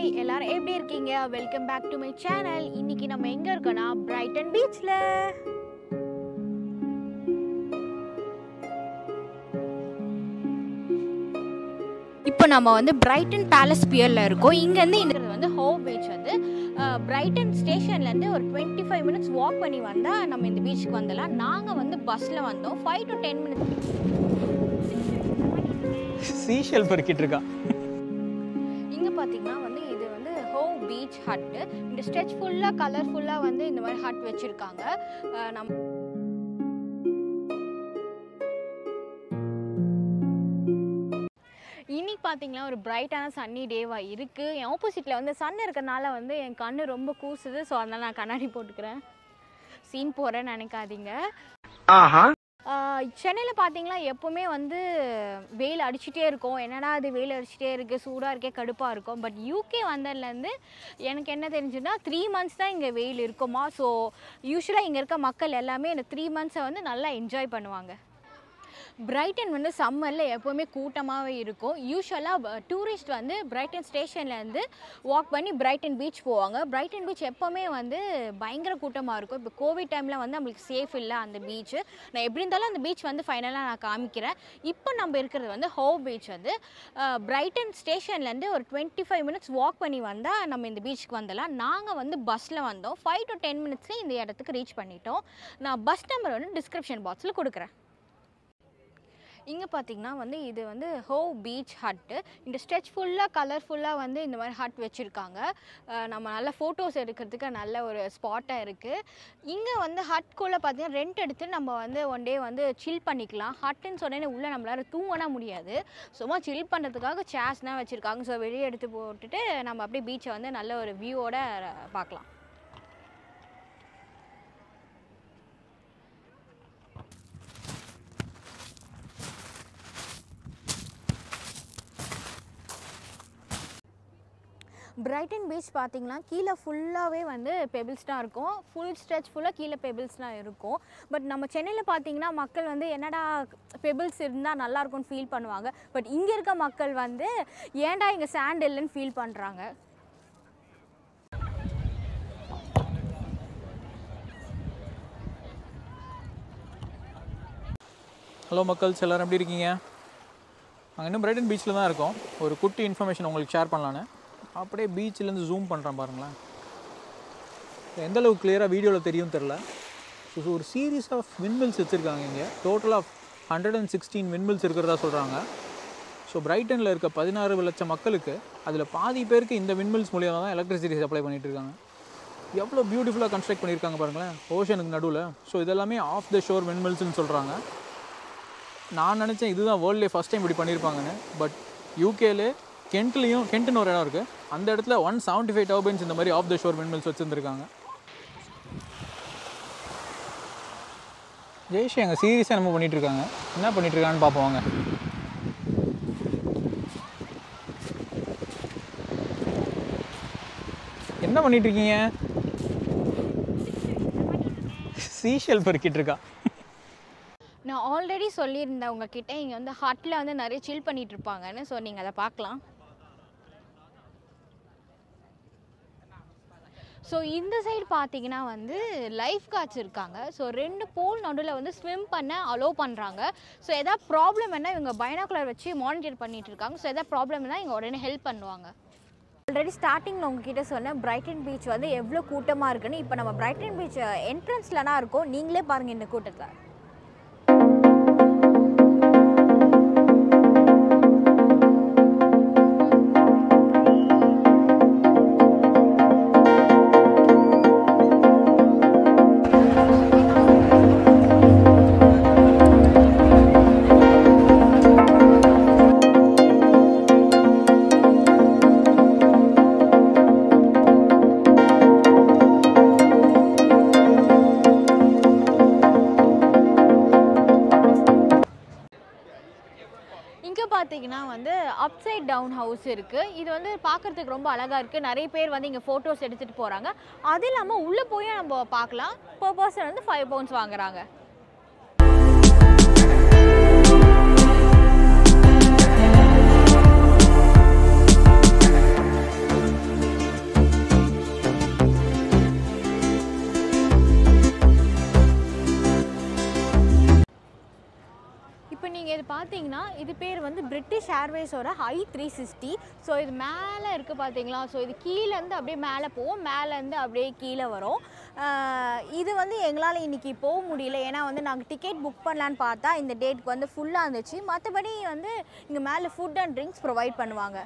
எல்லாரும் எப்படி இருக்கீங்க welcome back to my channel இன்னைக்கு நம்ம எங்க இருக்கோம்னா பிரைட்டன் பீச்ல இப்போ நம்ம வந்து பிரைட்டன் பேலஸ் பியரில் இருக்கோம் இங்கேருந்து இந்த வந்து ஹோ பீச் வந்து அஹ், பிரைட்டன் ஸ்டேஷன்லேருந்து ஒரு டுவெண்ட்டி ஃபைவ் மினிட்ஸ் வாக் பண்ணி வந்தால் நம்ம இந்த பீச்சுக்கு வந்துடலாம் நாங்கள் வந்து பஸ்ஸில் வந்தோம் five to ten minutes seashell பெருக்கிட்டு இருக்கா இங்கே பார்த்தீங்கன்னா வந்து இது வந்து ஹோ பீச் ஹட்டு இந்த ஸ்ட்ரெச் ஃபுல்லாக கலர்ஃபுல்லாக வந்து இந்த மாதிரி ஹட் வச்சுருக்காங்க நம்ம இன்னைக்கு பார்த்தீங்கன்னா ஒரு பிரைட்டான சன்னி டேவாக இருக்குது என் ஆப்போசிட்டில் வந்து சன் இருக்கறனால வந்து என் கண்ணு ரொம்ப கூசுது ஸோ அதனால் நான் கண்ணாடி போட்டுக்கிறேன் சீன் போகிறேன்னு நினைக்காதீங்க சென்னையில் பார்த்தீங்கன்னா எப்போவுமே வந்து வெயில் அடிச்சுட்டே இருக்கும் என்னடா அது வெயில் அடிச்சுட்டே இருக்குது சூடாக இருக்கே கடுப்பாக இருக்கும் பட் யூகே வந்ததுலேருந்து எனக்கு என்ன தெரிஞ்சுன்னா த்ரீ மந்த்ஸ் தான் இங்கே வெயில் இருக்குமா ஸோ யூஸ்வலாக இங்கே இருக்க மக்கள் எல்லாமே இந்த த்ரீ மந்த்ஸை வந்து நல்லா என்ஜாய் பண்ணுவாங்க பிரைட்டன் வந்து சம்மரில் எப்போவுமே கூட்டமாகவே இருக்கும் யூஸ்வலாக டூரிஸ்ட் வந்து பிரைட்டன் ஸ்டேஷன்லேருந்து வாக் பண்ணி பிரைட்டன் பீச் போவாங்க பிரைட்டன் பீச் எப்போவுமே வந்து பயங்கர கூட்டமாக இருக்கும் இப்போ கோவிட் டைமில் வந்து நம்மளுக்கு சேஃப் இல்லை அந்த பீச் நான் எப்படி இருந்தாலும் அந்த பீச் வந்து ஃபைனலாக நான் காமிக்கிறேன் இப்போ நம்ம இருக்கிறது வந்து ஹோ பீச் வந்து பிரைட்டன் ஸ்டேஷன்லேருந்து ஒரு டுவெண்ட்டி ஃபைவ் மினிட்ஸ் வாக் பண்ணி வந்தால் நம்ம இந்த பீச்சுக்கு வந்துடலாம் நாங்கள் வந்து பஸ்ஸில் வந்தோம் ஃபைவ் டு டென் மினிட்ஸ்லேயே இந்த இடத்துக்கு ரீச் பண்ணிட்டோம் நான் பஸ் நம்பர் வந்து டிஸ்கிரிப்ஷன் பாக்ஸில் கொடுக்குறேன் இங்கே பார்த்தீங்கன்னா வந்து இது வந்து ஹோ பீச் ஹட்டு இந்த ஸ்ட்ரெச் ஃபுல்லாக கலர்ஃபுல்லாக வந்து இந்த மாதிரி ஹட் வச்சுருக்காங்க நம்ம நல்ல ஃபோட்டோஸ் எடுக்கிறதுக்கு நல்ல ஒரு ஸ்பாட்டாக இருக்குது இங்கே வந்து ஹட்குள்ளே பார்த்தீங்கன்னா ரெண்ட் எடுத்து நம்ம வந்து ஒன் டே வந்து சில் பண்ணிக்கலாம் ஹட்டுன்னு சொன்னேன்னு உள்ளே நம்மளால தூங்கினா முடியாது சும்மா சில் பண்ணுறதுக்காக சேர்ஸ்லாம் வச்சுருக்காங்க ஸோ வெளியே எடுத்து போட்டுட்டு நம்ம அப்படியே பீச்சை வந்து நல்ல ஒரு வியூவோட பார்க்கலாம் பிரைட்டன் பீச் பார்த்தீங்கன்னா கீழே ஃபுல்லாகவே வந்து பெபிள்ஸ் தான் இருக்கும் ஃபுல் ஸ்ட்ரெச் ஃபுல்லாக கீழே பெபிள்ஸ் தான் இருக்கும் பட் நம்ம சென்னையில் பார்த்தீங்கன்னா மக்கள் வந்து என்னடா பெபிள்ஸ் இருந்தால் நல்லாயிருக்கும்னு ஃபீல் பண்ணுவாங்க பட் இங்கே இருக்க மக்கள் வந்து ஏன்டா இங்கே சாண்ட் இல்லைன்னு ஃபீல் பண்ணுறாங்க ஹலோ மக்கள்ஸ் எல்லாரும் எப்படி இருக்கீங்க நாங்கள் இன்னும் பிரைட்டன் பீச்சில் தான் இருக்கோம் ஒரு குட்டி இன்ஃபர்மேஷன் உங்களுக்கு ஷேர் பண்ணலான்னு அப்படியே பீச்சிலேருந்து ஜூம் பண்ணுறேன் பாருங்களேன் எந்த அளவுக்கு கிளியராக வீடியோவில் தெரியும் தெரில ஸோ ஒரு சீரீஸ் ஆஃப் விண்மில்ஸ் வச்சுருக்காங்க இங்கே total of hundred and sixteen windmills இருக்கிறதா சொல்கிறாங்க ஸோ பிரைட்டனில் இருக்க பதினாறு லட்சம் மக்களுக்கு அதில் பாதி பேருக்கு இந்த விண்மில்ஸ் மூலியமாக தான் எலக்ட்ரிசிட்டி சப்ளை பண்ணிட்டு இருக்காங்க எவ்வளோ பியூட்டிஃபுல்லாக கன்ஸ்ட்ரக்ட் பண்ணியிருக்காங்க பாருங்களேன் ஓஷனுக்கு நடுவில் ஸோ இதெல்லாமே ஆஃப் த ஷோர் விண்மில்ஸ்னு சொல்கிறாங்க நான் நினச்சேன் இதுதான் வேர்ல்ட்லேயே ஃபஸ்ட் டைம் இப்படி பண்ணியிருப்பாங்கன்னு பட் யூகேல கென்ட்லேயும் கென்ட்னு ஒரு இடம் இருக்குது அந்த இடத்துல ஒன் செவன்ட்டி ஃபைவ் டர்பைன்ஸ் இந்த மாதிரி ஆஃப் த ஷோர் விண்மில்ஸ் வச்சுருந்துருக்காங்க ஜெய்ஷி அங்கே சீரியஸாக நம்ம பண்ணிட்டு இருக்காங்க என்ன பண்ணிட்டு இருக்கான்னு பார்ப்போம் வாங்க என்ன பண்ணிட்டு இருக்கீங்க சீஷல் பெருக்கிட்டு இருக்கா நான் ஆல்ரெடி சொல்லியிருந்தேன் உங்ககிட்ட இங்கே வந்து ஹட்டில் வந்து நிறைய சில் பண்ணிட்டு இருப்பாங்கன்னு ஸோ நீங்கள் அதை பார்க்கலாம் ஸோ இந்த சைடு பார்த்தீங்கன்னா வந்து லைஃப் கார்ட்ஸ் இருக்காங்க ஸோ ரெண்டு போல் நடுவில் வந்து ஸ்விம் பண்ண அலோவ் பண்ணுறாங்க ஸோ எதாவது ப்ராப்ளம் என்ன இவங்க பைனாகுலர் வச்சு மானிட்டர் பண்ணிட்டு இருக்காங்க ஸோ எதாவது ப்ராப்ளம்னா இங்கே உடனே ஹெல்ப் பண்ணுவாங்க ஆல்ரெடி ஸ்டார்டிங்கில் உங்ககிட்ட சொன்னேன் பிரைட்டன் பீச் வந்து எவ்வளோ கூட்டமாக இருக்குன்னு இப்போ நம்ம பிரைட்டன் பீச் என்ட்ரன்ஸ்லனா இருக்கோம் நீங்களே பாருங்கள் இந்த கூட்டத்தில் இங்கே பார்த்தீங்கன்னா வந்து அப்சைட் டவுன் ஹவுஸ் இருக்குது இது வந்து பார்க்குறதுக்கு ரொம்ப அழகாக இருக்குது நிறைய பேர் வந்து இங்கே ஃபோட்டோஸ் எடுத்துகிட்டு போகிறாங்க அது இல்லாமல் உள்ளே போய் நம்ம பார்க்கலாம் per person வந்து ஃபைவ் பவுண்ட்ஸ் வாங்குறாங்க இப்போ நீங்கள் இது பார்த்தீங்கன்னா இது பேர் வந்து பிரிட்டிஷ் ஏர்வேஸோட ஹை த்ரீ சிக்ஸ்டி ஸோ இது மேலே இருக்குது பார்த்தீங்களா ஸோ இது கீழேருந்து அப்படியே மேலே போகும் மேலேருந்து அப்படியே கீழே வரும் ஆஹ் இது வந்து எங்களால் இன்றைக்கி போக முடியல ஏன்னா வந்து நாங்கள் டிக்கெட் புக் பண்ணலான்னு பார்த்தா இந்த டேட்க்கு வந்து ஃபுல்லாக இருந்துச்சு மற்றபடி வந்து இங்கே மேலே ஃபுட் அண்ட் ட்ரிங்க்ஸ் ப்ரொவைட் பண்ணுவாங்க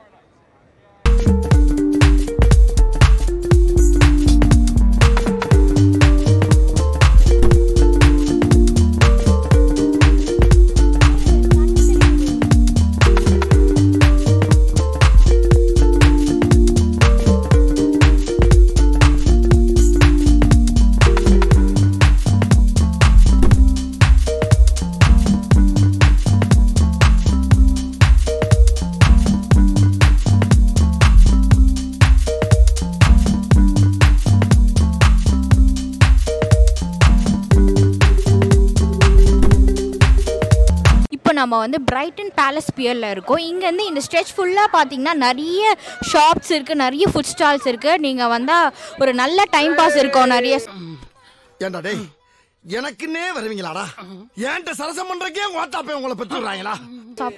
இப்போ நம்ம வந்து பிரைட்டன் பேலஸ் பியரில் இருக்கோம் இங்கேருந்து இந்த ஸ்ட்ரெச் ஃபுல்லாக பார்த்தீங்கன்னா நிறைய ஷாப்ஸ் இருக்குது நிறைய ஃபுட் ஸ்டால்ஸ் இருக்குது நீங்கள் வந்தால் ஒரு நல்ல டைம் பாஸ் இருக்கும் நிறைய ஏண்டா டேய் எனக்குன்னே வருவீங்களாடா ஏன்ட்ட சரசம் பண்றக்கே ஓட்டாப்பே உங்களை பெற்று விடுறாங்களா ஷாப்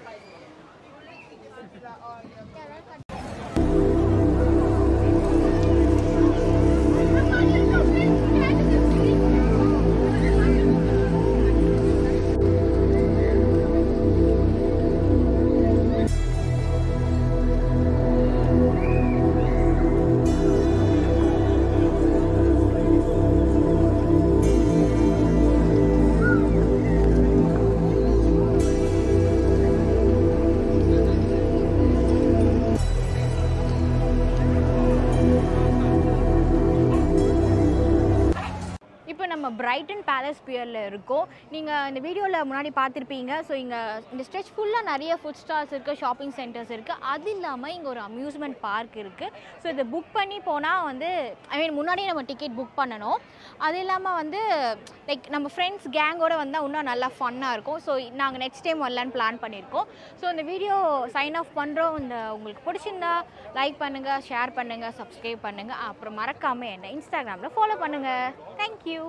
இப்போ நம்ம பிரைட்டன் பேலஸ் பியரில் இருக்கோம் நீங்கள் இந்த வீடியோவில் முன்னாடி பார்த்துருப்பீங்க ஸோ இங்கே இந்த ஸ்ட்ரெச் ஃபுல்லாக நிறைய ஃபுட் ஸ்டால்ஸ் இருக்குது ஷாப்பிங் சென்டர்ஸ் இருக்குது அது இல்லாமல் இங்கே ஒரு அம்யூஸ்மெண்ட் பார்க் இருக்குது ஸோ இதை புக் பண்ணி போனால் வந்து ஐ மீன் முன்னாடியே நம்ம டிக்கெட் புக் பண்ணணும் அது இல்லாமல் வந்து லைக் நம்ம ஃப்ரெண்ட்ஸ் கேங்கோட வந்தால் இன்னும் நல்லா ஃபன்னாக இருக்கும் ஸோ நாங்கள் நெக்ஸ்ட் டைம் வரலான்னு பிளான் பண்ணியிருக்கோம் ஸோ இந்த வீடியோ சைன் ஆஃப் பண்ணுறோம் இந்த உங்களுக்கு பிடிச்சிருந்தா லைக் பண்ணுங்கள் ஷேர் பண்ணுங்கள் சப்ஸ்கிரைப் பண்ணுங்கள் அப்புறம் மறக்காமல் என்ன இன்ஸ்டாகிராமில் ஃபாலோ பண்ணுங்கள் தேங்க்யூ